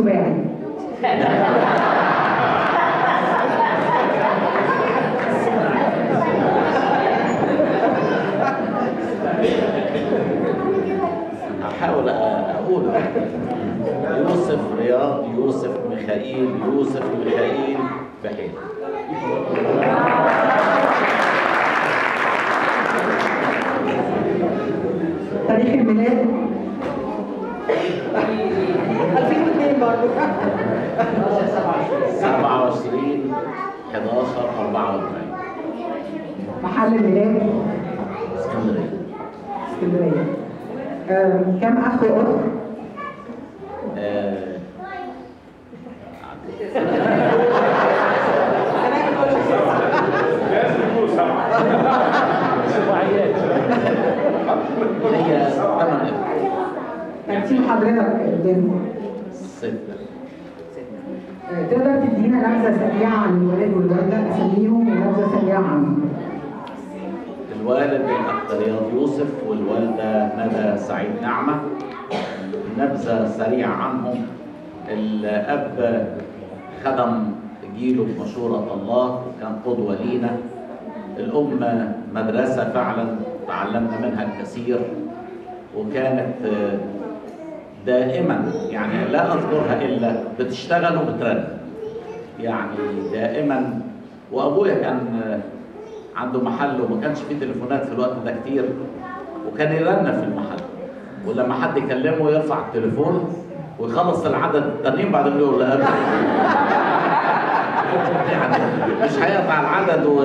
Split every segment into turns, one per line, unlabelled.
سباعي
احاول اقول يوسف رياض يوسف ميخائيل يوسف ميخائيل بحير
تاريخ الميلاد 2002 برضه
27 11 44
محل الميلاد
اسكندريه
اسكندريه آم، كم اخ واخت؟
آه، هي ثمان
ترتيب حضرتك قدامي
ستة
آه، تقدر تدينا نبذه سريعه عن الوالد والوالده اساميهم ونبذه سريعه عنهم
الوالد الأخ رياض يوسف والوالدة ندى سعيد نعمة نبذة سريعة عنهم الأب خدم جيله بمشورة الله وكان قدوة لينا الأم مدرسة فعلا تعلمنا منها الكثير وكانت آه، دائما يعني لا أذكرها إلا بتشتغل وبترن يعني دائما وأبويا كان آه، عنده محل وما كانش فيه تليفونات في الوقت ده كتير وكان يرن في المحل ولما حد يكلمه يرفع التليفون ويخلص العدد التانيين بعدين يقول لا أبدا يعني مش هيقطع العدد و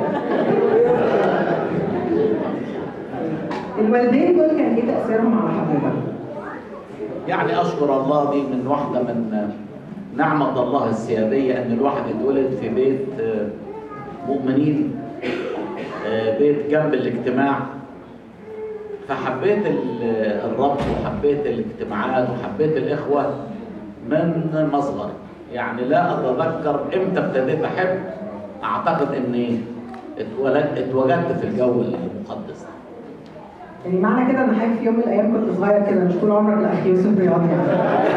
الوالدين دول كان ايه تاثيرهم على حضرتك؟
يعني اشكر الله دي من واحده من نعمه الله السياديه ان الواحد يتولد في بيت آه، مؤمنين آه، بيت جنب الاجتماع فحبيت ال- الرب وحبيت الاجتماعات وحبيت الاخوه من مصغر يعني لا اتذكر امتى ابتديت احب اعتقد اني اتولدت اتوجدت في الجو المقدس ده
يعني معنى كده ان حضرتك في يوم من الايام كنت صغير كده مش طول عمرك الاخ يوسف رياض يعني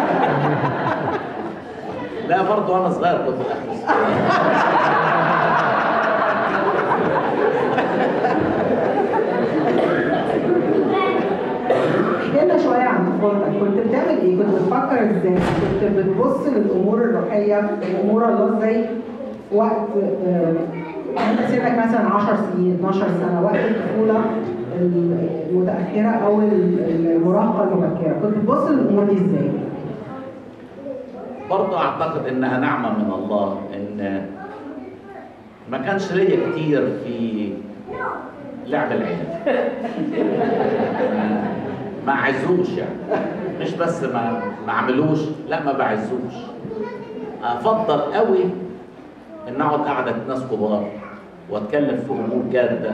لا برضه وانا صغير كنت احس
احكي لنا شويه عن طفولتك كنت بتعمل ايه؟ كنت بتفكر ازاي؟ كنت بتبص للامور الروحيه وامور الله ازاي وقت آه، انت سنك مثلا 10 سنين 12 سنه وقت الطفوله المتاخره او المراهقه المبكره كنت بتبص للامور دي ازاي؟
برضه اعتقد انها نعمه من الله ان ما كانش ليا كتير في لعب العيال ما عزوش يعني مش بس ما ما عملوش لا ما بعزوش افضل قوي ان اقعد قعده ناس كبار واتكلم في امور جاده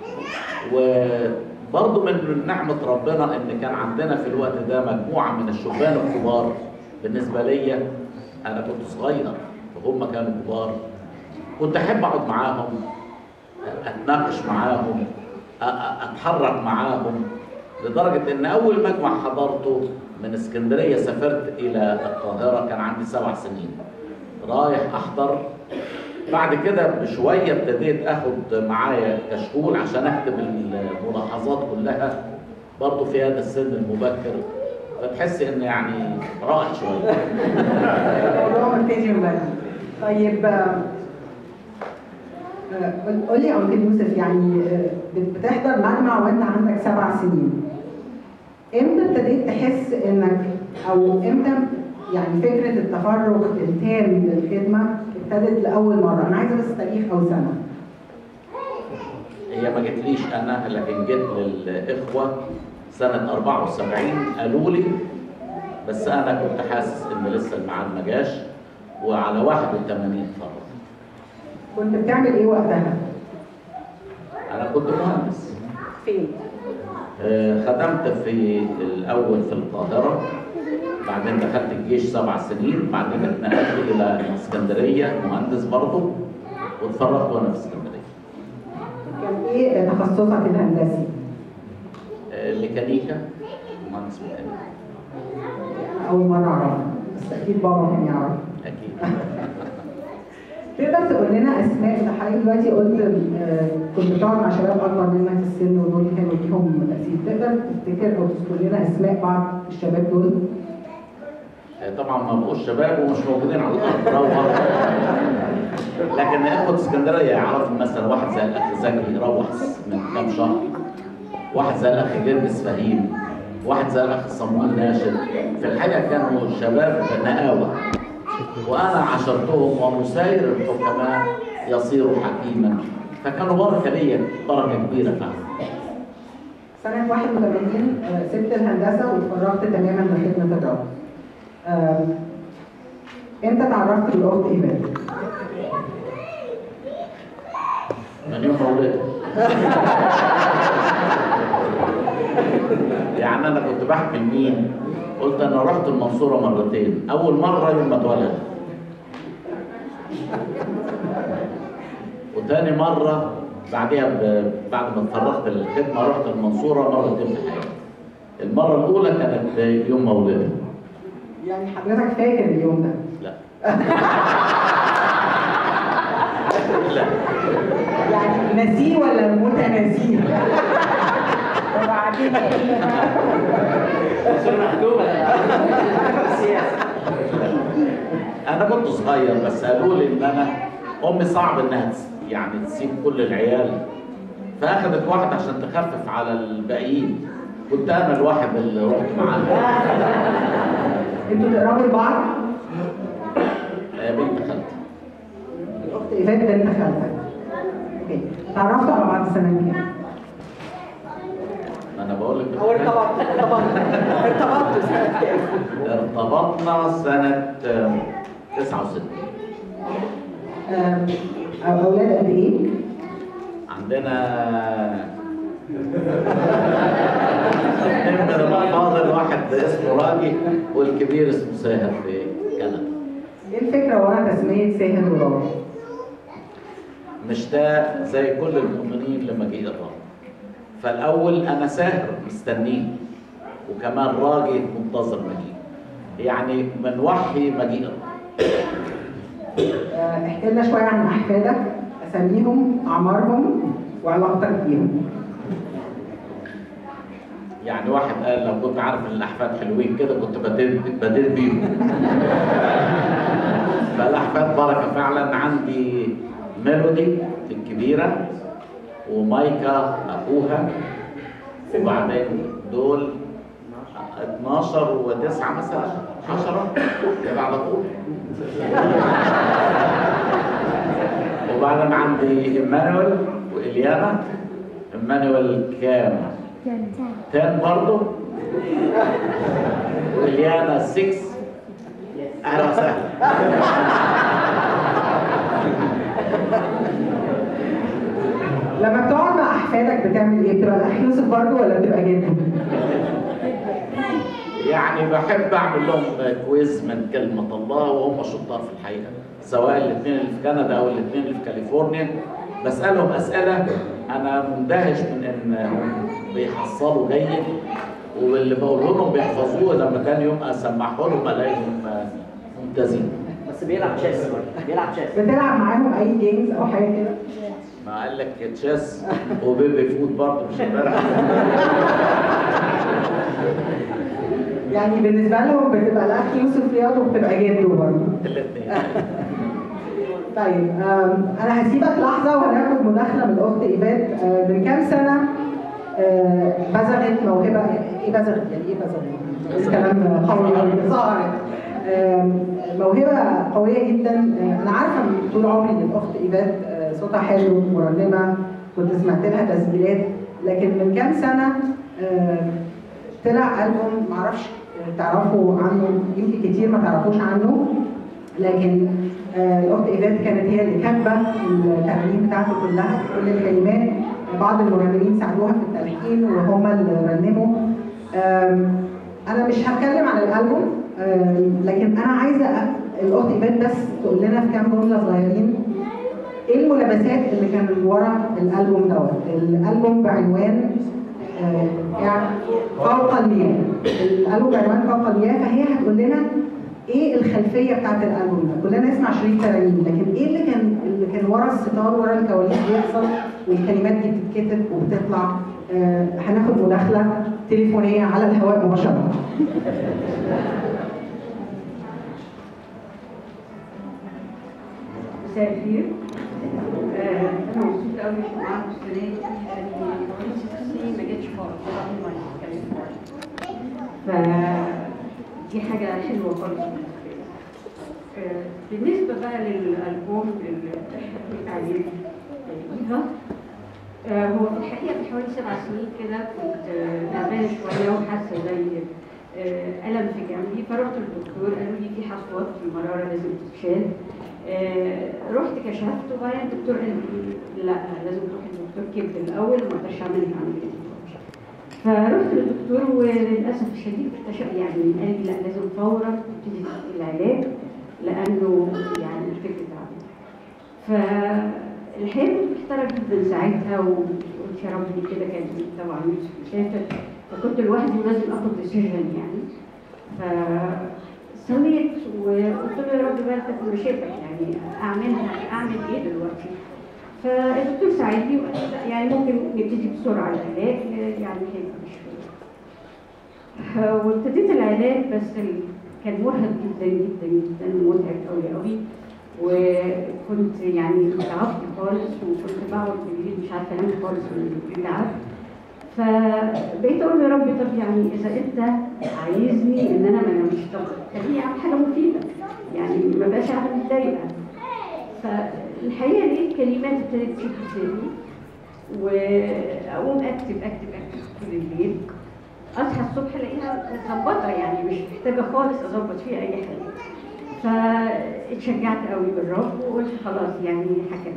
وبرضه من نعمه ربنا ان كان عندنا في الوقت ده مجموعه من الشبان الكبار بالنسبه ليا انا كنت صغير وهم كانوا كبار كنت احب اقعد معاهم اتناقش معاهم أ- أ- اتحرك معاهم لدرجه ان اول مجمع حضرته من اسكندريه سافرت الى القاهره كان عندي سبع سنين رايح احضر بعد كده بشويه ابتديت اخد معايا كشكول عشان اكتب الملاحظات كلها برضه في هذا السن المبكر فتحس ان يعني رائع شويه
الموضوع مبتدي من بدري. طيب آه، آه، قول- قول لي يا انكل يوسف يعني آه، بت- بتحضر مجمع وانت عندك سبع سنين امتى ابتديت تحس انك او امتى يعني فكره التفرغ التام للخدمه ابتدت لاول مره انا عايزه بس تاريخ او سنه
هي ما جتليش انا لكن جت للاخوه سنه 74 قالوا لي بس انا كنت حاسس ان لسه الميعاد ما جاش وعلى 81 فرد
كنت بتعمل ايه وقتها؟
انا كنت مهندس
فين؟
آه، خدمت في الاول في القاهره بعدين دخلت الجيش سبع سنين بعدين اتنقلت الى اسكندريه مهندس برضه واتفرغت وانا في اسكندريه
كان ايه تخصصك الهندسي؟
آه، ميكانيكا مهندس ميكانيكا
اول مره اعرفها بس بس اكيد بابا كان يعرف
اكيد
تقدر تقول لنا اسماء انت حضرتك دلوقتي قلت آه، كنت بتقعد مع شباب اكبر منك في السن ودول كانوا ليهم تاثير تقدر تفتكر او تذكر لنا اسماء بعض الشباب دول
طبعا ما بقوش شباب ومش موجودين على الارض روح لكن اخوة اسكندريه يعرفوا مثلا واحد زي الاخ زكي روح من كام شهر واحد زي الاخ جرجس فهيم واحد زي الاخ صمويل ناشد في الحقيقه كانوا شباب نقاوه وانا عاشرتهم ومساير الحكماء يصير حكيما فكانوا بركه ليا بركه كبيره فعلا
سنة 81 آه، سبت الهندسة واتفرغت تماما لخدمة الرب. آم، امتى تعرفت بالأخت إيمان؟
من يوم ما ولدت يعني انا كنت بحكي لمين قلت انا رحت المنصوره مرتين اول مره يوم ما اتولد وتاني مره بعدها ب... بعد ما اتفرغت للخدمه رحت المنصوره مرتين في حياتي المره الاولى كانت يوم ما ولدت
يعني حضرتك فاكر اليوم ده؟
لا لا
يعني نسيه ولا متناسيه؟
وبعدين
انا كنت صغير بس قالوا لي ان انا امي صعب انها تس- يعني تسيب كل العيال فاخدت واحد عشان تخفف على الباقيين كنت انا الواحد اللي رحت معاها
انتوا تقربوا لبعض؟
آه، بنت خالتي
الأخت إيفات بنت خالتك. اوكي. تعرفتوا على بعض سنة كام؟
ما انا بقول لك
هو ارتبط ارتبط ارتبطتوا سنة كام؟
ارتبطنا سنه آه، 69
آم، أو- أولاد قد إيه؟
عندنا اثنين من الافاضل واحد اسمه راجي والكبير اسمه ساهر في كندا
إيه الفكرة ورا تسمية ساهر وراجي؟
مشتاق زي كل المؤمنين لمجيء الرب فالاول انا ساهر مستنيه وكمان راجي منتظر مجيء يعني من وحي مجيء الرب
آه، احكي لنا شوية عن أحفادك أساميهم أعمارهم وعلاقتك بيهم
يعني واحد قال لو كنت عارف ان الاحفاد حلوين كده كنت بديت بديت بيهم فالاحفاد بركه فعلا عندي ميلودي الكبيره ومايكا اخوها وبعدين دول 12 و9 مثلا 10 يبقى على طول وبعدين عندي ايمانويل واليانا ايمانويل كام؟ 10 برضه واليانا 6 اهلا وسهلا
لما بتقعد مع أحفادك بتعمل إيه؟ بتبقى الأخ يوسف برضه ولا بتبقى جده؟
يعني بحب اعمل لهم كويز من كلمه الله وهم شطار في الحقيقه سواء الاثنين اللي في كندا او الاثنين اللي في كاليفورنيا بسالهم اسئله انا مندهش من انهم بيحصلوا جيد واللي بقوله لهم بيحفظوه لما كان يوم اسمعه لهم الاقيهم ممتازين
بس بيلعب تشيس برضه بيلعب تشيس
بتلعب معاهم أي جيمز أو حاجة كده؟
ما قال لك تشيس وبيبي فود برضه مش امبارح
يعني بالنسبة لهم بتبقى الأخ يوسف رياض وبتبقى جده برضه
الاثنين
طيب آم، انا هسيبك لحظه وهناخد مداخله من الاخت ايفات آه، من كام سنه آه، بزغت موهبه ايه بزغت يعني ايه بزغت؟ الكلام قوي قوي ظهرت آم، موهبه قويه جدا آه، انا عارفه من طول عمري ان الاخت ايفات آه، صوتها حلو مرنمه كنت سمعت لها تسجيلات لكن من كام سنه آه، طلع البوم معرفش آه، تعرفوا عنه يمكن كتير ما تعرفوش عنه لكن آه، الاخت ايفات كانت هي اللي كاتبه الترانيم بتاعته كلها كل الكلمات بعض المرنمين ساعدوها في التلحين وهم اللي رنموا آم، انا مش هتكلم عن الالبوم آم، لكن انا عايزه أ- الاخت ايفات بس تقول لنا في كام جمله صغيرين ايه الملابسات اللي كان ورا الالبوم دوت الالبوم بعنوان آه، يعني فوق المياه الالبوم بعنوان فوق المياه فهي هتقول لنا ايه الخلفيه بتاعت الالبوم ده كلنا نسمع شريط ترانيم لكن ايه اللي كان اللي كان ورا الستار ورا الكواليس بيحصل والكلمات دي بتتكتب وبتطلع آه هناخد مداخله تليفونيه على الهواء مباشره
مساء الخير آه، انا مبسوطه قوي في معاكم السنه دي لان بقالي ست سنين ما جيتش خالص طبعا ما اتكلمت خالص ف دي حاجه حلوه خالص بالنسبه لي آه، بالنسبه بقى للالبوم بتاع ايفا آه، هو في الحقيقه من حوالي سبع سنين كده كنت آه، تعبانه شويه وحاسه زي آه، الم في جنبي فرحت للدكتور قالوا لي في حصوات في المراره لازم تتشال آه، رحت كشفت وبعدين الدكتور قال لي لا لازم تروحي لدكتور كبد الاول وما اقدرش اعمل لك عمليه فرحت للدكتور وللاسف الشديد اكتشف يعني قال لي لا لازم فورا تبتدي تاخدي العلاج لانه يعني الفكر تعبان فالحقيقه كنت محتاره جدا ساعتها وقلت يا رب كده كان طبعا يوسف مسافر فكنت لوحدي ولازم اخد ديسيجن يعني فصليت وقلت له يا رب بقى تكون مشيتك يعني اعملها اعمل ايه دلوقتي فالدكتور ساعدني وقال لي لا يعني ممكن نبتدي بسرعه العلاج يعني هيبقى مش وابتديت العلاج بس ال- كان مرهق جدا جدا جدا ومتعب قوي قوي وكنت يعني تعبت خالص وكنت بقعد بالليل مش عارفه انام خالص من التعب فبقيت اقول يا رب طب يعني اذا انت عايزني ان انا ما انامش طب خليني اعمل حاجه مفيده يعني ما بقاش قاعده متضايقه فالحقيقه لقيت كلمات ابتدت تيجي في ذهني واقوم اكتب اكتب اكتب طول الليل اصحى الصبح الاقيها متظبطه يعني مش محتاجه خالص اظبط فيها اي حاجه فاتشجعت قوي بالرب وقلت خلاص يعني هكمل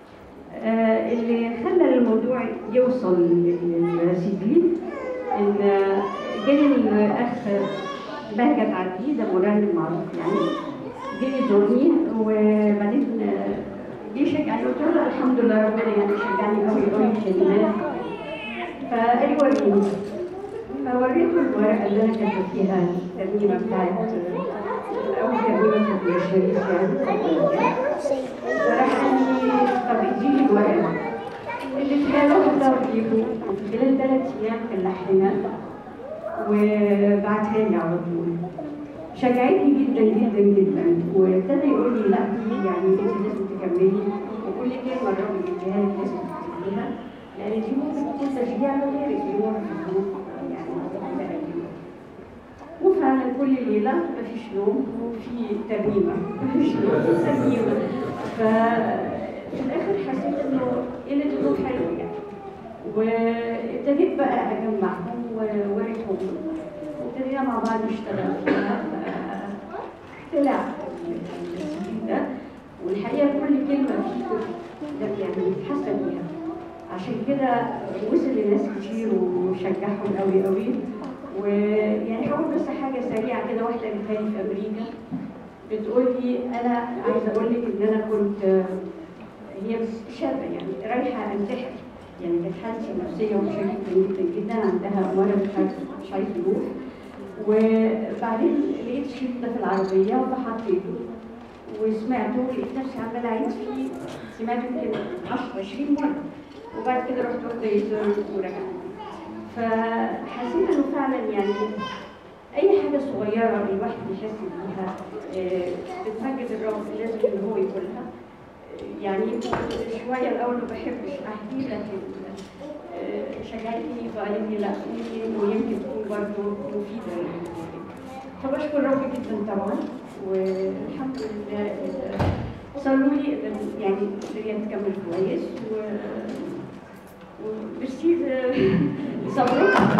آه، اللي خلى الموضوع يوصل للسي دي ان جالي الاخ بهجت عدي ده مرنم معروف يعني جه يزورني وبعدين آه، جه شجعني قلت له لا، الحمد لله ربنا يعني شجعني قوي قوي الكلمات فقال لي وريني فوريته الورقه اللي انا كاتبه فيها الترنيمه بتاعت اول ترنيمه في الشريف يعني فراح قال لي طب اديني الورقه اللي فيها لوحده وجيبه خلال ثلاث ايام كلحناها وبعتها لي على طول شجعتني جدا جدا جدا وابتدى يقول لي لا يعني انت لازم تكملي وكل كلمه الراجل يديها لك لازم تكتبيها لان دي ممكن تكون تشجيع لغيرك يمر في ظروف يعني متعبة قوي. وفعلا كل ليله مفيش نوم وفي ترنيمه مفيش نوم في ترنيمه ففي الاخر حسيت انه قله النوم حلو يعني وابتديت بقى اجمعهم ووريتهم وابتدينا مع بعض نشتغل فيها طلع ده والحقيقه كل كلمه فيه ده يعني بتحسن بيها عشان كده وصل لناس كتير وشجعهم قوي قوي ويعني هقول بس حاجه سريعه كده واحده اللي كانت في امريكا بتقول لي انا عايزه اقول لك ان انا كنت هي شابه يعني رايحه انتحر يعني كانت حالتي النفسيه وحشه جدا جدا جدا عندها مرض مش عايزه مش عايزه يروح وبعدين لقيت الشريط ده في العربيه وحطيته وسمعته ولقيت نفسي عماله اعيد فيه سمعته يمكن 10 20 مره وبعد كده رحت واخده يزر ورجعت فحسيت انه فعلا يعني اي حاجه صغيره الواحد يحس بيها آه، بتمجد الرب لازم ان هو يقولها آه، يعني شويه الاول ما بحبش احكي لكن آه، شجعتني وقالت لي لا يمكن ويمكن تكون برضه مفيده للموضوع. فبشكر ربي جدا طبعا والحمد لله آه، صاروا لي إن- يعني الدنيا تكمل كويس و وميرسي لصبركم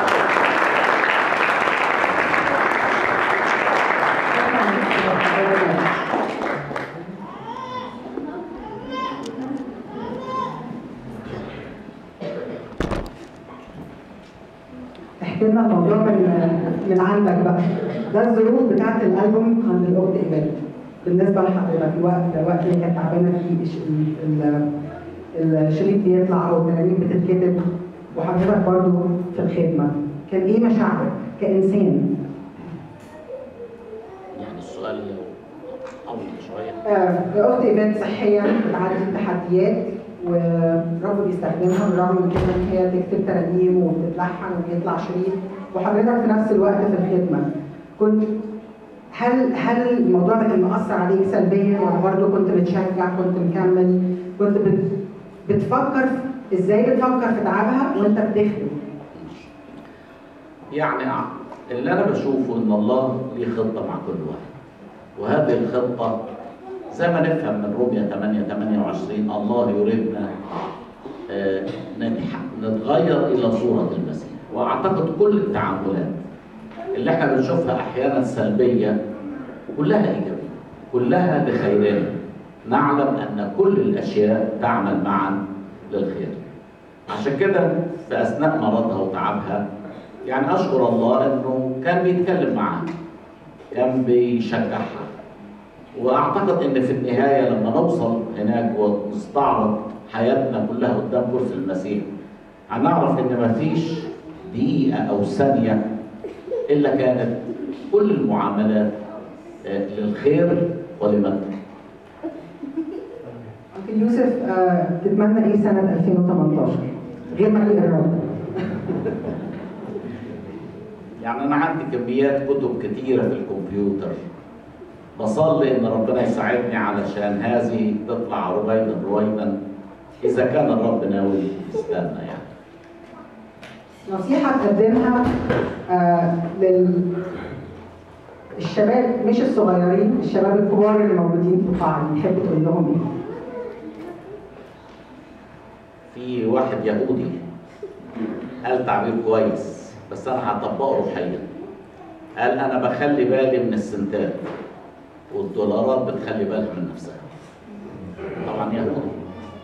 احكي لنا الموضوع من من عندك بقى ده الظروف بتاعت الالبوم عند الاخت ايمان بالنسبه لحضرتك الوقت الوقت اللي كانت تعبانه فيه الش- ال- ال- الشريط بيطلع او الترانيم بتتكتب وحضرتك برضو في الخدمه كان ايه مشاعرك كانسان؟
سؤال طويل شويه
آه، اختي ايفنت صحيه بتعدي التحديات ورب بيستخدمها بالرغم من كده ان هي تكتب ترانيم وبتتلحن وبيطلع شريط وحضرتك في نفس الوقت في الخدمه كنت هل هل الموضوع ده كان مأثر عليك سلبيا ولا برضه كنت بتشجع كنت مكمل كنت بت بتفكر في- ازاي بتفكر في تعبها وانت بتخدم
يعني اللي انا بشوفه ان الله ليه خطه مع كل واحد وهذه الخطه زي ما نفهم من روميا 8 28 الله يريدنا آه، نتح- نتغير الى صوره المسيح واعتقد كل التعاملات اللي احنا بنشوفها احيانا سلبيه كلها ايجابيه كلها لخيرنا نعلم ان كل الاشياء تعمل معا للخير عشان كده في اثناء مرضها وتعبها يعني اشكر الله انه كان بيتكلم معاها كان بيشجعها واعتقد ان في النهايه لما نوصل هناك ونستعرض حياتنا كلها قدام كرسي المسيح هنعرف ان مفيش دقيقه او ثانيه الا كانت كل المعاملات آه، للخير ولمن
أنكل يوسف آه، تتمنى ايه سنه 2018 غير مجيء الرب
يعني انا عندي كميات كتب كتيره في الكمبيوتر بصلي ان ربنا يساعدني علشان هذه تطلع رويدا رويدا اذا كان الرب ناوي يستنى يعني
نصيحة تقدمها آه لل الشباب مش الصغيرين الشباب الكبار اللي موجودين في القاعة دي تحب تقول لهم ايه؟
في واحد يهودي قال تعبير كويس بس انا هطبقه روحيا قال انا بخلي بالي من السنتات والدولارات بتخلي بالها من نفسها طبعا يهودي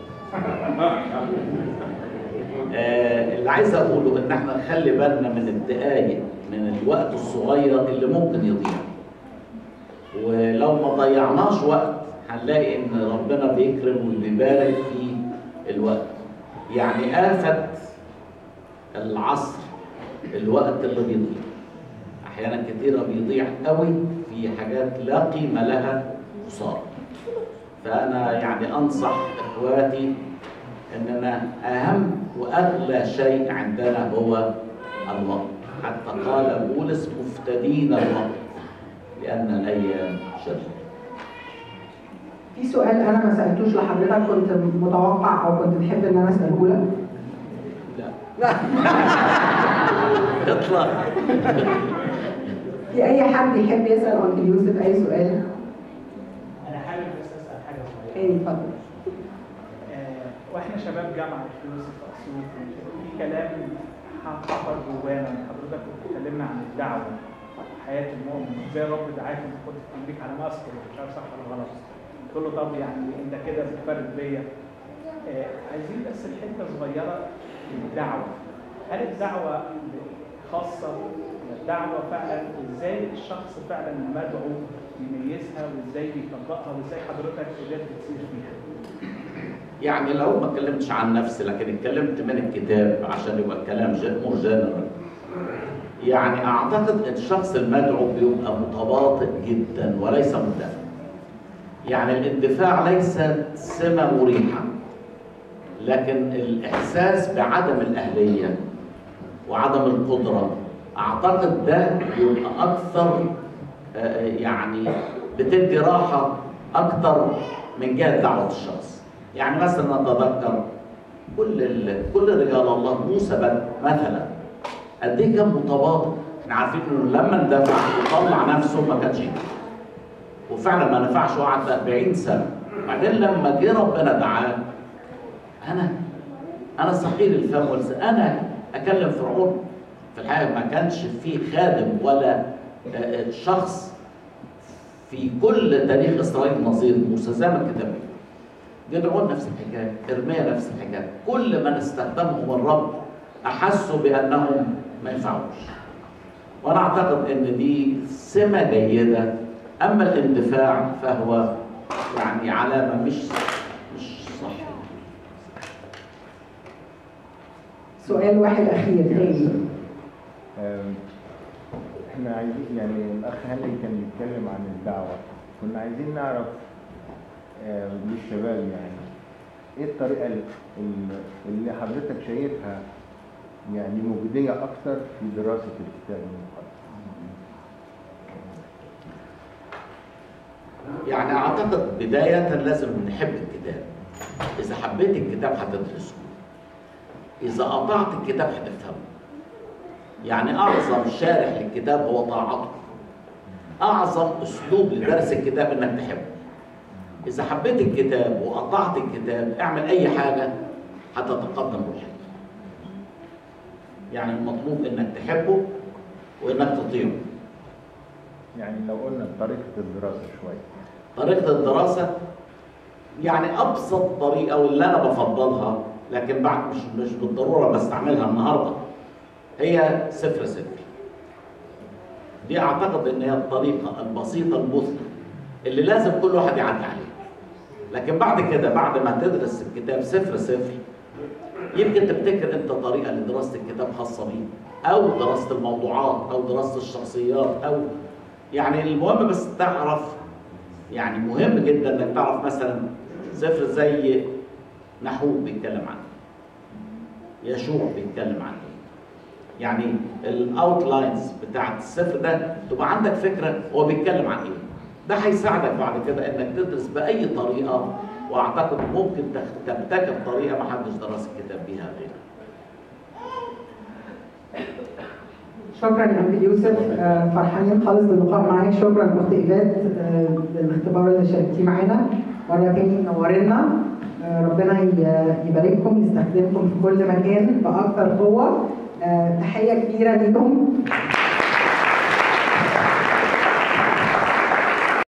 آه اللي عايز اقوله ان احنا نخلي بالنا من الدقايق من الوقت الصغير اللي ممكن يضيع ولو ما ضيعناش وقت هنلاقي ان ربنا بيكرم وبيبارك في الوقت يعني آفة العصر الوقت اللي بيضيع أحيانا كثيرة بيضيع قوي في حاجات لا قيمة لها خسارة فأنا يعني أنصح إخواتي أننا أهم وأغلى شيء عندنا هو الوقت حتى قال بولس مفتدين الوقت لأن الأيام شر
في سؤال انا ما سالتوش لحضرتك كنت متوقع او كنت تحب ان انا اساله لك
لا اطلع
في اي حد يحب يسال انكل يوسف اي سؤال؟
انا حابب بس اسال حاجه صغيره
تاني اتفضل
آه، واحنا شباب جامعه فلوس في اسيوط في كلام حفر جوانا حضرتك كنت بتكلمنا عن الدعوه حياه المؤمن ازاي الرب دعاك انت كنت في امريكا على ما اذكر مش عارف صح ولا غلط قلت له طب يعني انت كده بتفرد بيا آه، عايزين بس الحته صغيره للدعوه هل الدعوه خاصه ولا الدعوه فعلا ازاي الشخص فعلا المدعو يميزها وازاي بيطبقها وازاي حضرتك قدرت تسير فيها
يعني لو ما اتكلمتش عن نفسي لكن اتكلمت من الكتاب عشان يبقى الكلام مور جنرال يعني اعتقد ان الشخص المدعو بيبقى متباطئ جدا وليس مندفع يعني الاندفاع ليست سمه مريحه لكن الاحساس بعدم الاهليه وعدم القدره اعتقد ده بيبقى اكثر آه، يعني بتدي راحه اكثر من جهه دعوه الشخص يعني مثلا نتذكر كل ال... كل رجال الله موسى بد- مثلا قد ايه كان متواضع احنا عارفين انه لما اندفع وطلع نفسه ما كانش ينفع وفعلا ما نفعش وقعد 40 سنه بعدين لما جه ربنا دعاه انا انا صحيح الفم واللسان انا اكلم فرعون في الحقيقه ما كانش في خادم ولا آه، آه، شخص في كل تاريخ اسرائيل نظير موسى زي ما الكتاب بيقول. جدعون نفس الحكايه ارميا نفس الحكايه كل من استخدمهم الرب احسوا بانهم ما ينفعوش وانا اعتقد ان دي سمه جيده اما الاندفاع فهو يعني علامه مش مش صح
سؤال واحد اخير تاني
آم، احنا عايزين يعني الاخ هاني كان بيتكلم عن الدعوه كنا عايزين نعرف آه، للشباب يعني ايه الطريقه ال- ال- اللي حضرتك شايفها يعني مجديه اكتر في دراسه الكتاب المقدس
يعني اعتقد بداية لازم نحب الكتاب اذا حبيت الكتاب هتدرسه اذا قطعت الكتاب هتفهمه يعني اعظم شارح للكتاب هو طاعته اعظم اسلوب لدرس الكتاب انك تحبه اذا حبيت الكتاب وقطعت الكتاب اعمل اي حاجة هتتقدم روحيا يعني المطلوب انك تحبه وانك تطيعه
يعني لو قلنا طريقه الدراسه شويه
طريقة الدراسة يعني أبسط طريقة واللي أنا بفضلها لكن بعد مش مش بالضرورة بستعملها النهاردة هي صفر صفر دي أعتقد إن هي الطريقة البسيطة المثلى اللي لازم كل واحد يعدي عليها لكن بعد كده بعد ما تدرس الكتاب صفر صفر يمكن تبتكر أنت طريقة لدراسة الكتاب خاصة بيك أو دراسة الموضوعات أو دراسة الشخصيات أو يعني المهم بس تعرف يعني مهم جدا انك تعرف مثلا سفر زي نحوم بيتكلم عنه يشوع بيتكلم عنه يعني الاوتلاينز بتاعت السفر ده تبقى عندك فكره هو بيتكلم عن ايه ده هيساعدك بعد كده انك تدرس باي طريقه واعتقد ممكن تخ- تبتكر طريقه ما حدش درس الكتاب بيها غيرك
شكرا يا عبد يوسف آه، فرحانين خالص باللقاء معاك شكرا اخت ايفات آه، للاختبار اللي شاركتيه معانا مره تاني منورنا آه، ربنا ي- يبارككم يستخدمكم في كل مكان باكثر قوه آه، تحيه كبيره ليكم